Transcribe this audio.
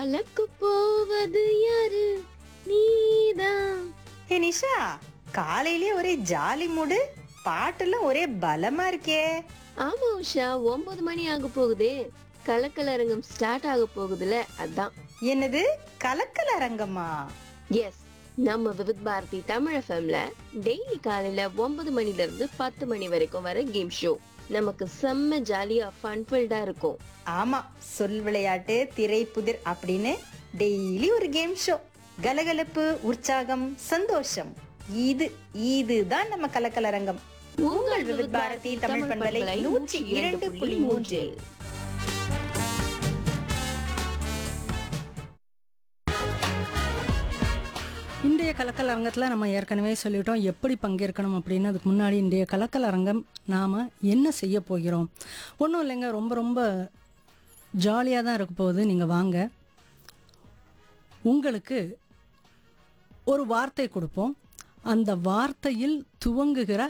கலக்கு போவது யாரு நீதான் ஏ நிஷா காலையிலேயே ஒரே ஜாலி மூடு பாட்டெல்லாம் ஒரே பலமா இருக்கே ஆமா உஷா ஒன்பது மணி ஆக போகுதே கலக்கலரங்கம் ஸ்டார்ட் ஆக போகுதுல அதான் என்னது கலக்கல அரங்கமா எஸ் நம்ம விவித் பாரதி தமிழ் எஃப்எம்ல டெய்லி காலையில ஒன்பது மணில இருந்து பத்து மணி வரைக்கும் வர கேம் ஷோ நமக்கு செம்ம ஜாலியா ஃபன்ஃபில்டா இருக்கும் ஆமா சொல் விளையாட்டு திரைப்புதிர் அப்படின்னு டெய்லி ஒரு கேம் ஷோ கலகலப்பு உற்சாகம் சந்தோஷம் இது இதுதான் நம்ம கலக்கலரங்கம் உங்கள் விவித் பாரதி தமிழ் பண்பலை நூற்றி இரண்டு புள்ளி மூன்று இன்றைய கலக்கல் அரங்கத்தில் நம்ம ஏற்கனவே சொல்லிட்டோம் எப்படி பங்கேற்கணும் அப்படின்னு அதுக்கு முன்னாடி இன்றைய கலக்கல் அரங்கம் நாம் என்ன செய்ய போகிறோம் ஒன்றும் இல்லைங்க ரொம்ப ரொம்ப ஜாலியாக தான் இருக்க போகுது நீங்கள் வாங்க உங்களுக்கு ஒரு வார்த்தை கொடுப்போம் அந்த வார்த்தையில் துவங்குகிற